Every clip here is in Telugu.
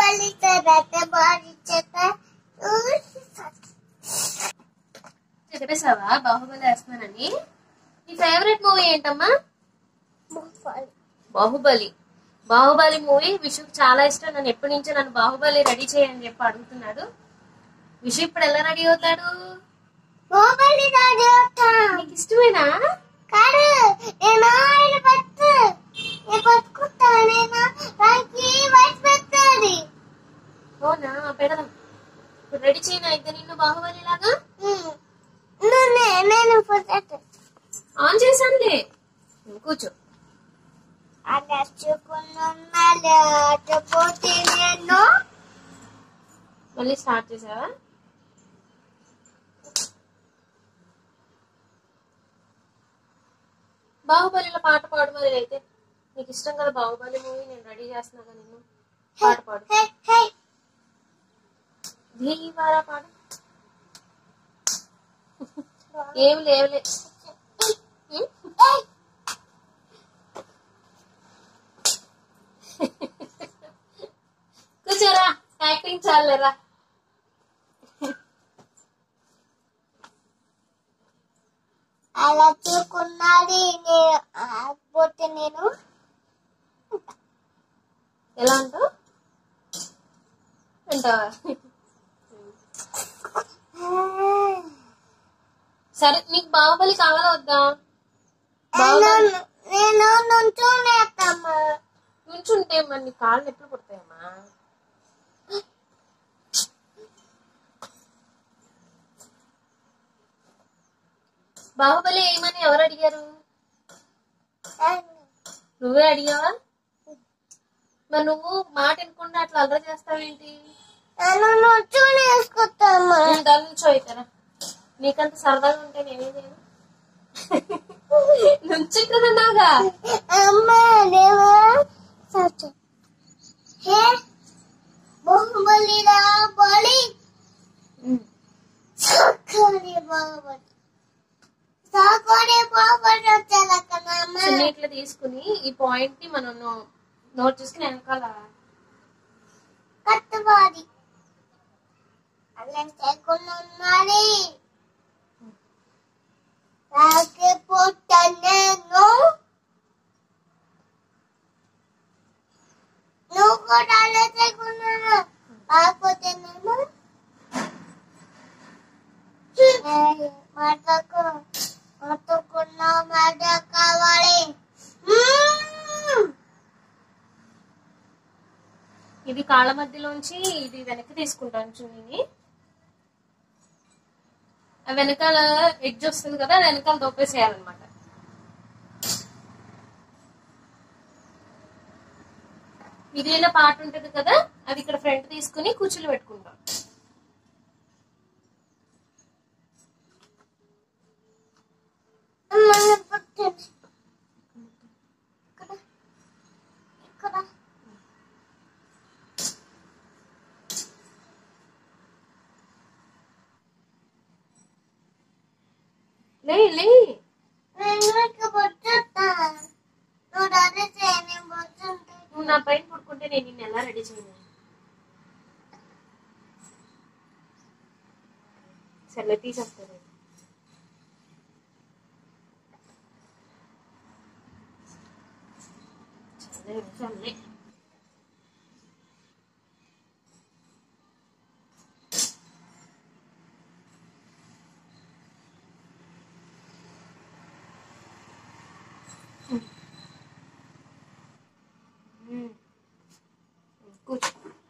బాహుబలి తర్వాత బాడీ చేత చెప్పేసావా బాహుబలి వేస్తున్నానని నీ ఫేవరెట్ మూవీ ఏంటమ్మా బాహుబలి బాహుబలి మూవీ విషుకు చాలా ఇష్టం నన్ను ఎప్పటి నుంచో నన్ను బాహుబలి రెడీ చేయని చెప్పి అడుగుతున్నాడు విషు ఇప్పుడు ఎలా రెడీ అవుతాడు బాహుబలి రాజా నీకు ఇష్టమేనా కాదు నేను ఆయన పట్టు నేను పట్టుకుంటా నేను నాకు వైట్ పెట్టాలి అవునా పెడదాం ఇప్పుడు రెడీ చేయను అయితే నిన్ను బాహుబలి లాగా నువ్వు నేను పొట్టేట ఆన్ చేశానులే నువ్వు కూర్చో అడచుకున్న పోతే నేను మళ్ళీ స్టార్ట్ చేసావా బాహుబలిలో పాట పాడు మరి అయితే నీకు ఇష్టం కదా బాహుబలి మూవీ నేను రెడీ చేస్తున్నా నిన్ను పాట పాడు హే హే ధీవారా పాడు ఏం లేవులే ఉం? కూర్చోరా యాక్టింగ్ చాలేరా అలా చూకున్నది నేను పోతే నేను ఎలా అంటావు అంటావా సరే నీకు బాహుబలి కావాలా వద్దా బాహుబలి నేను నేను నుంచునేస్తాము నుంచుంటే మరి నీ కాళ్ళు ఎప్పుడు పుడతాయమ్మా బాహుబలి ఏమని ఎవరు అడిగారు నువ్వే అడిగావా మరి నువ్వు మాట వినకుండా అట్లా అల్లరి చేస్తావేంటి నేను నుంచుని వేసుకుంటాము దాని నుంచో అయితేరా నీకంత సరదాగా ఉంటే నేనేం చేయను నుంచుంటున్నాగా అమ్మ దేవా సత్యం హే బాహుబలి రా బలి సాకోడి బాహుబలి సాకోడి బాహుబలి తెలకనమ్మ చిన్నీట్లు తీసుకుని ఈ పాయింట్ ని మనం నో- నోట్ చేసుకుని వెనకాల కట్టుబాడి అల్లం చేయకుండా ఉన్నది రాకపోతే నేను నువ్వు కూడా అల్లం చేయకుండా రాకపోతే నేను మాటకు మాటకున్న మాట కావాలి మ్మ్. ఇది కాళ్ళ మధ్యలోంచి ఇది వెనక్కి తీసుకుంటాను చున్నీని ఆ వెనకాల ఎడ్జ్ వస్తుంది కదా అది వెనకాల దోపేసేయాలన్నమాట మిగిలిన పార్ట్ ఉంటుంది కదా అది ఇక్కడ ఫ్రంట్ తీసుకుని కూర్చులు పెట్టుకుంటాం అమ్మ, పుట్టింది. ఇక్కడ ఇక్కడ లే లే నేను ఇక్కడ పుట్టుతా నువ్వు అదే చేయి నేను పుట్టుంటే నువ్వు నా పైన పడుకుంటే నేను నిన్ను ఎలా రెడీ చేయను సర్లే తీసేస్తాను సర్లే సర్లే ఉమ్. కూర్చో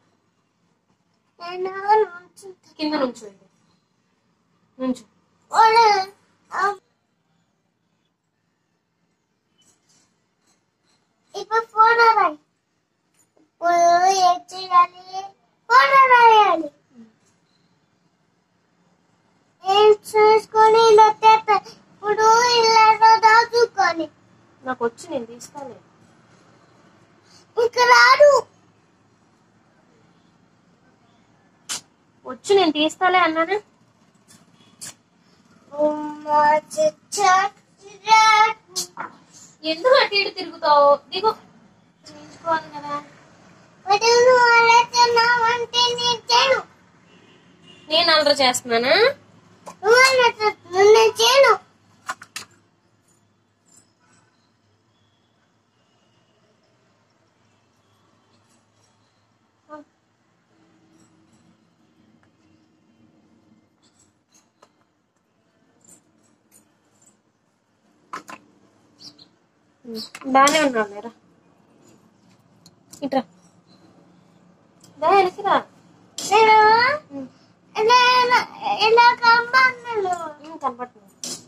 నేను నుంచుంటా కింద నుంచో ఇది నుంచో ఓలే ఇప్పుడు ఫోన్ రాయి ఇప్పుడు ఏం చేయాలి ఫోన్ రాయాలి ఏం చూసుకొని ఇలా తెప్ప ఇప్పుడు ఇలా దాచుకొని నాకు వచ్చి నేను తీసుకోలే ఇక రాడు వచ్చి నేను తీస్తాలే అన్నానా ఉమ్మా చిచ్చా ఎందుకు అటు ఇటు తిరుగుతావు దిగు తీసుకోవాలి కదా వదిలు అలా తిన్నా ఆర్డర్ చేస్తున్నానా నేను చేయను బాగానే ఉన్నావు లేరా ఇట్రా దా వెనక్కిరా నేను ఇలా ఇలా- ఇలా కమ్మన్నాను కనపడుతుంది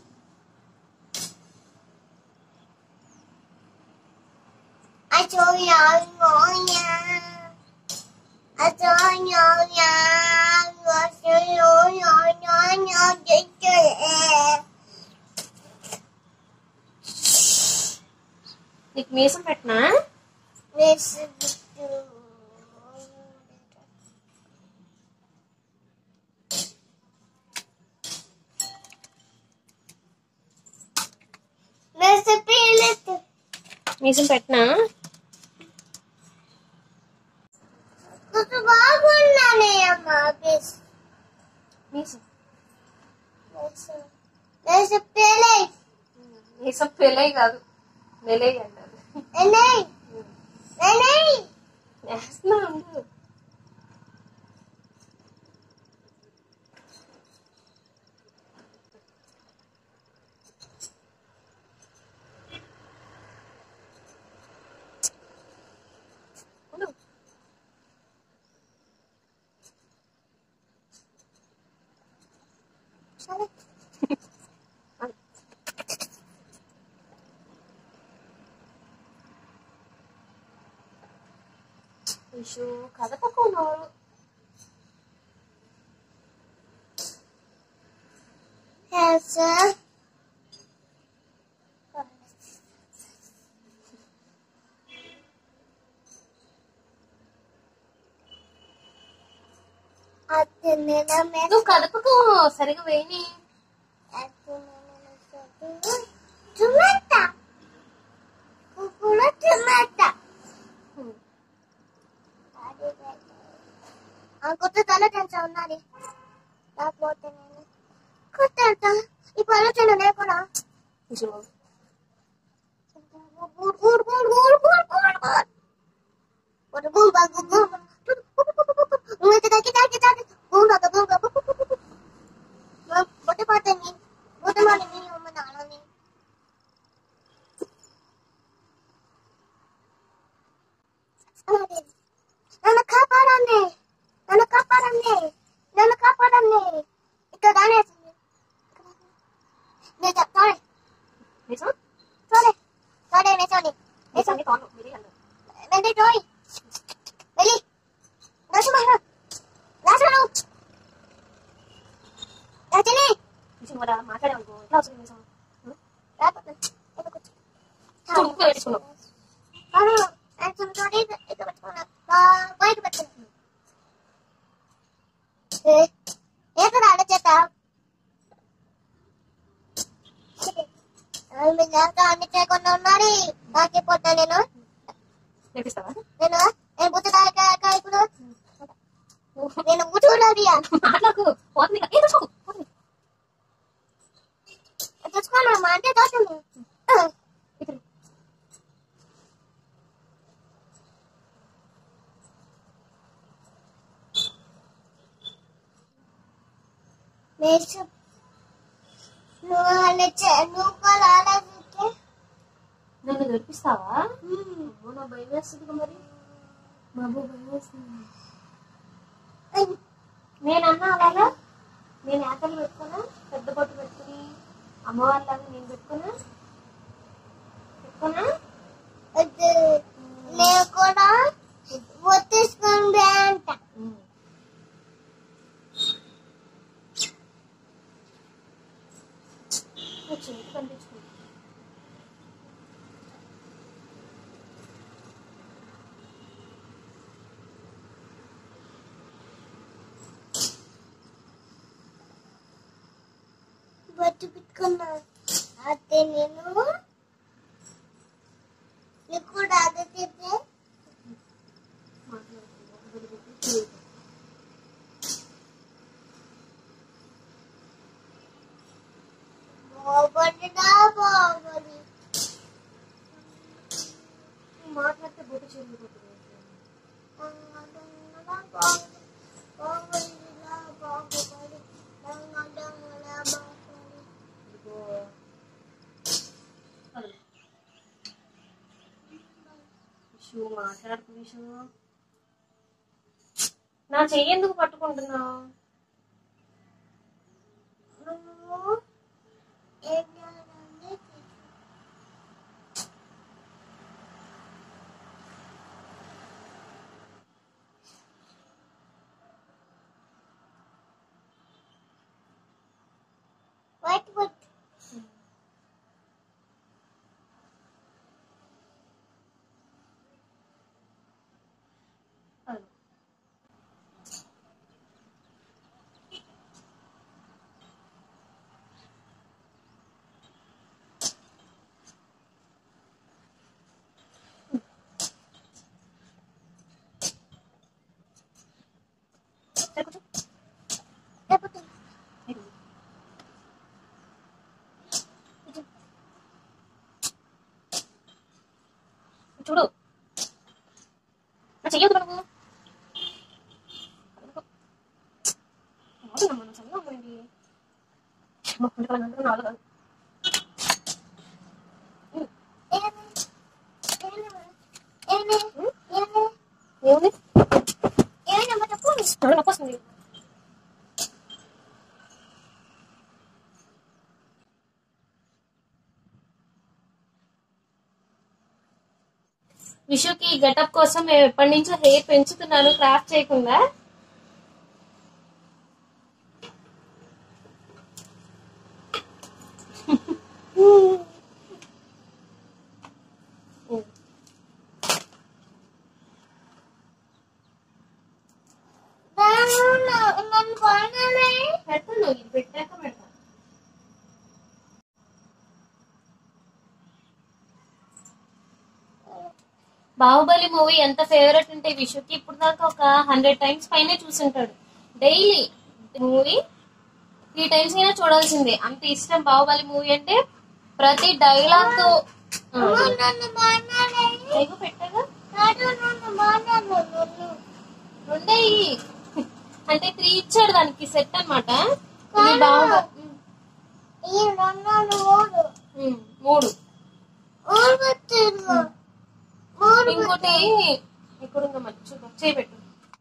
అచో యాయ అచో యాయ అచో యాయ నీకు మీసం పెట్టినా మీసం పెట్టినా బాగున్నానే అమ్మా బేస్ మీసం బేస్ పేలే మీసం పెళ్ళై కాదు నెలై అంటారు ఎనై ఎనై వేస్తున్నా ఉండు ఉండు. సరే ఇషు కదపకు నోరు Yes, sir. అది నిలమే నువ్వు కదపకు సరిగా వేయని అది చుమట కుకుల చుమట కొత్త తల టెన్షన్ ఉన్నది లేకపోతే నేను కొత్త ఇప్పుడు ఆలోచన లేకుండా ఇషు గూడ్ గూడ్ గూడ్ గూడ్ గూడ్ గూడ్ గూడ్ గూడ్ గూడ్ గూడ్ గూడ్ నువ్వు తాకి తాకి తాకి గూడ్ గూడ్ గూడ్ గూడ్ బొట్టు పడుతుంది బొట్టు మాడి నీ అమ్మ నాన్నని నన్ను కాపాడండి నన్ను కాపాడండి నన్ను కాపాడండి ఇక్కడ దానేసింది నేను చెప్తాను మీసం చూడే చూడే నేర్చోండి మీసం తోను మిరి అంటారు నంది టోయ్ వెళ్ళి దశమహ రాసను రజని ఇషు కూడా మాట్లాడావు ఎట్లా వస్తుంది మీసం రాపట్ల ఇక్కడ కూర్చో చురుకు పెట్టించుకున్నావు అవును నేను చూడండి ఇక్కడ పెట్టుకున్నా బయట పెట్టుకున్నా ఏకడ ఆడ చేత మీరు నాకు అన్ని చేయకుండా ఉన్నారు నాకే పోతా నేను నేర్పిస్తావా నేను నేను బుద్ధ కాయ ఇప్పుడు నేను కూర్చోలేదు మాట్లాడకు పోతుంది కదా. ఏ తెచ్చుకో పోతుంది. తెచ్చుకోను మా అంటే తోటము ఇక్కడ నేర్చు నువ్వు అలా చే- నువ్వు కూడా ఆలోచిస్తే నన్ను నేర్పిస్తావా అమ్మో, నా భయం వేస్తుంది మరి బాబు భయం వేస్తుంది నేనన్నా అలాగా నేను ఏకలు పెట్టుకున్నా పెద్ద బొట్టు పెట్టుకుని అమ్మవారిలాగా నేను పెట్టుకున్నా పెట్టుకున్నా అది నేను కూడా ఒత్తేసుకోండి అంట వచ్చింది కనిపించుకుంది బట్టు పెట్టుకున్నా అదే నేను నీకు కూడా అదే చెప్తే ఏంటిదా బాగుంది మాట్లాడితే బొట్టు చెల్లిపోతుంది ఇదిగో హలో. విషు మాట్లాడుకు విషు నా చెయ్యి ఎందుకు పట్టుకుంటున్నావు Wait, wait. హలో. సరే కూర్చో. లేకపోతే ఇదిగో. చూడు నా చెయ్యొద్దు నువ్వు అవునమ్మా, నువ్వు చల్లగా ఉండండి. అమ్మ, ఉండగలను, అందరూ నాలుగు కాదు. ఏమి? ఏమి? ఏమి? ఏమి? ఏముంది ఏమి చెప్పు నడు నొప్పి వస్తుంది విషుకి గెటప్ కోసం మేము ఎప్పటి నుంచో హెయిర్ పెంచుతున్నాను క్రాఫ్ట్ చేయకుండా నన్ను నన్ను కొనాలి పెడతాను ఇది పెట్టాక పెడతాను బాహుబలి మూవీ ఎంత ఫేవరెట్ అంటే విషుకి ఇప్పుడు దాకా ఒక హండ్రెడ్ టైమ్స్ పైనే చూసుంటాడు డైలీ మూవీ త్రీ టైమ్స్ అయినా చూడాల్సిందే అంత ఇష్టం బాహుబలి మూవీ అంటే ప్రతి డైలాగ్ తో ఆ, నన్ను కొనాలి ఏగో పెట్టాగా కాదు నన్ను కొనాలి నన్ను రెండే ఇయ్యి. అంటే త్రీ ఇచ్చాడు దానికి సెట్ అన్నమాట ఇది బాహుబలి ఈ రెండు మూడు ఉమ్, మూడు మూడు పెట్టిర్రు మూడు ఇంకోటి ఇక్కడ ఉందా మరి చూద్దాం చేయబెట్టు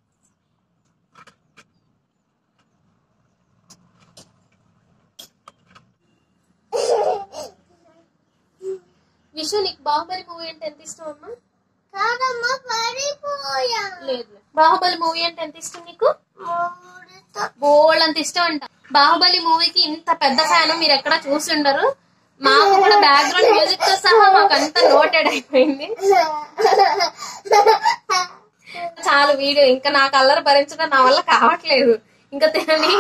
విషు నీకు బాహుబలి మూవీ అంటే ఎంత ఇష్టం అమ్మా కాదమ్మా పడిపోయా లేదు బాహుబలి మూవీ అంటే ఎంత ఇష్టం నీకు మూడుతో బోల్డ్ అంత ఇష్టం అంట బాహుబలి మూవీకి ఇంత పెద్ద ఫ్యాన్ మీరు ఎక్కడ చూసుండరు మాకు కూడా బ్యాక్గ్రౌండ్ మ్యూజిక్ తో సహా మాకు అంతా నోటెడ్ అయిపోయింది చాలు వీడియో ఇంకా నాకు అల్లరి భరించడం నా వల్ల కావట్లేదు ఇంకా తినని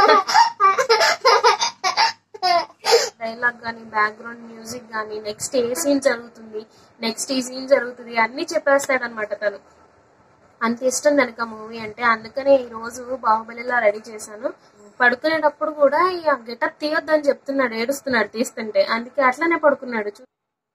డైలాగ్ కానీ బ్యాక్గ్రౌండ్ మ్యూజిక్ కానీ నెక్స్ట్ ఏ సీన్ జరుగుతుంది నెక్స్ట్ ఈ సీన్ జరుగుతుంది అన్ని చెప్పేస్తాడు అనమాట తను అంత ఇష్టం కనుక మూవీ అంటే అందుకనే ఈ రోజు బాహుబలిలా రెడీ చేశాను పడుకునేటప్పుడు కూడా ఈ గెటప్ తీయొద్దని చెప్తున్నాడు ఏడుస్తున్నాడు తీస్తుంటే అందుకే అట్లనే పడుకున్నాడు చూ-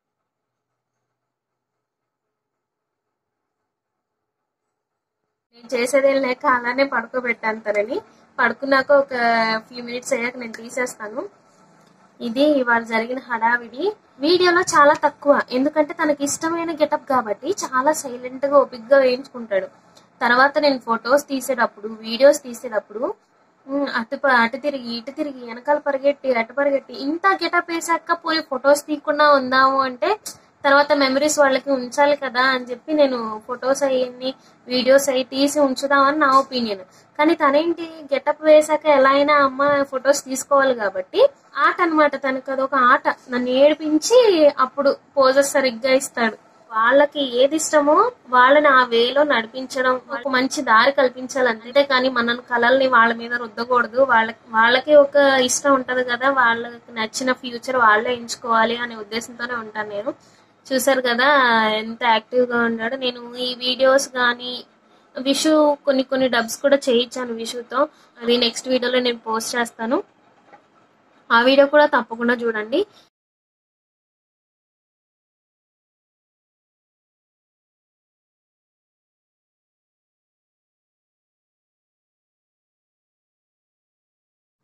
నేను చేసేదేం లేక అలానే పడుకోబెట్టాను తనని పడుకున్నాక ఒక ఫ్యూ మినిట్స్ అయ్యాక నేను తీసేస్తాను ఇది ఇవాళ జరిగిన హడావిడి వీడియోలో చాలా తక్కువ ఎందుకంటే తనకి ఇష్టమైన గెటప్ కాబట్టి చాలా సైలెంట్ గా ఓపిక్ గా వేయించుకుంటాడు తర్వాత నేను ఫొటోస్ తీసేటప్పుడు వీడియోస్ తీసేటప్పుడు ఉమ్, అటు ప- అటు తిరిగి ఇటు తిరిగి వెనకాల పరిగెట్టి అటు పరిగెట్టి ఇంత గెటప్ వేసాక పోయి ఫొటోస్ తీయకుండా ఉందాము అంటే తర్వాత మెమరీస్ వాళ్ళకి ఉంచాలి కదా అని చెప్పి నేను ఫొటోస్ అయ్యి వీడియోస్ అయ్యి తీసి ఉంచుదామని నా ఒపీనియన్ కానీ తనేంటి గెటప్ వేసాక ఎలా అయినా అమ్మ ఫొటోస్ తీసుకోవాలి కాబట్టి ఆట అన్నమాట తనకు అదొక ఆట నన్ను ఏడిపించి అప్పుడు పోజెస్ సరిగ్గా ఇస్తాడు వాళ్ళకి ఏది ఇష్టమో వాళ్ళని ఆ వేలో నడిపించడం ఒక మంచి దారి కల్పించాలి అంతే కానీ మన కళల్ని వాళ్ళ మీద రుద్దకూడదు వాళ్ళకి వాళ్ళకి ఒక ఇష్టం ఉంటది కదా వాళ్ళకి నచ్చిన ఫ్యూచర్ వాళ్ళే ఎంచుకోవాలి అనే ఉద్దేశంతోనే ఉంటాను నేను చూసారు కదా ఎంత యాక్టివ్ గా ఉన్నాడు నేను ఈ వీడియోస్ కానీ విషు కొన్ని కొన్ని డబ్స్ కూడా చేయించాను విషుతో అది నెక్స్ట్ వీడియోలో నేను పోస్ట్ చేస్తాను ఆ వీడియో కూడా తప్పకుండా చూడండి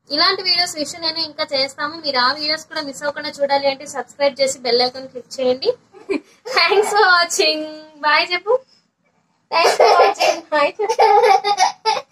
ఇలాంటి వీడియోస్ విషయం నేను ఇంకా చేస్తాము మీరు ఆ వీడియోస్ కూడా మిస్ అవ్వకుండా చూడాలి అంటే సబ్స్క్రైబ్ చేసి బెల్ ఐకాన్ క్లిక్ చేయండి థ్యాంక్స్ ఫర్ వాచింగ్ బాయ్ చెప్పు థ్యాంక్స్ ఫర్ వాచింగ్ బాయ్ చెప్పు